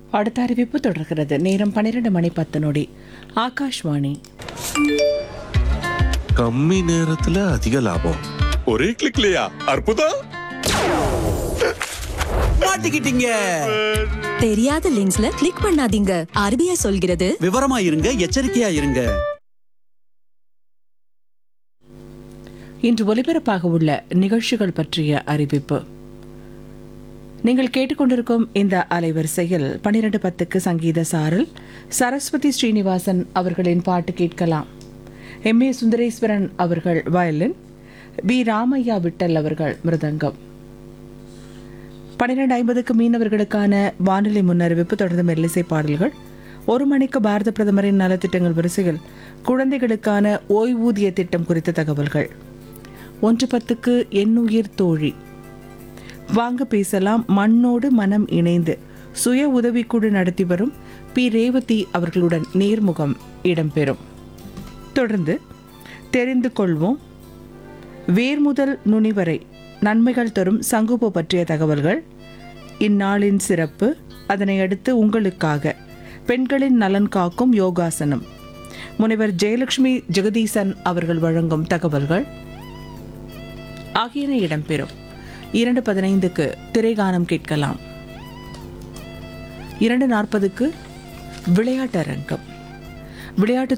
அடுத்த அறிவிப்பு தொடர்கிறது நேரம் பன்னிரண்டு மணி பத்து நொடி ஆகாஷ்வாணி கம்மி நேரத்துல அதிக லாபம் ஒரே கிளிக்லயா அற்புதம் மாட்டிக்கிட்டீங்க தெரியாத லிங்க்ஸ்ல கிளிக் பண்ணாதீங்க ஆர்பிஐ சொல்கிறது விவரமா இருங்க எச்சரிக்கையா இருங்க இன்று ஒலிபரப்பாக உள்ள நிகழ்ச்சிகள் பற்றிய அறிவிப்பு நீங்கள் கேட்டுக்கொண்டிருக்கும் இந்த அலைவரிசையில் பன்னிரண்டு பத்துக்கு சங்கீத சாரல் சரஸ்வதி ஸ்ரீனிவாசன் அவர்களின் பாட்டு கேட்கலாம் எம் ஏ சுந்தரேஸ்வரன் அவர்கள் வயலின் பி ராமையா விட்டல் அவர்கள் மிருதங்கம் பன்னிரண்டு ஐம்பதுக்கு மீனவர்களுக்கான வானிலை முன்னறிவிப்பு தொடர்ந்து மெல்லிசை பாடல்கள் ஒரு மணிக்கு பாரத பிரதமரின் நலத்திட்டங்கள் வரிசையில் குழந்தைகளுக்கான ஓய்வூதிய திட்டம் குறித்த தகவல்கள் ஒன்று பத்துக்கு எண்ணுயிர் தோழி வாங்க பேசலாம் மண்ணோடு மனம் இணைந்து சுய உதவிக்குழு நடத்தி வரும் பி ரேவதி அவர்களுடன் நேர்முகம் இடம்பெறும் தொடர்ந்து தெரிந்து கொள்வோம் வேர் முதல் நுனி வரை நன்மைகள் தரும் சங்குப்பு பற்றிய தகவல்கள் இந்நாளின் சிறப்பு அதனை அடுத்து உங்களுக்காக பெண்களின் நலன் காக்கும் யோகாசனம் முனைவர் ஜெயலட்சுமி ஜெகதீசன் அவர்கள் வழங்கும் தகவல்கள் ஆகியன இடம்பெறும் இரண்டு பதினைந்துக்கு திரைகானம் கேட்கலாம் இரண்டு நாற்பதுக்கு விளையாட்டரங்கம் விளையாட்டு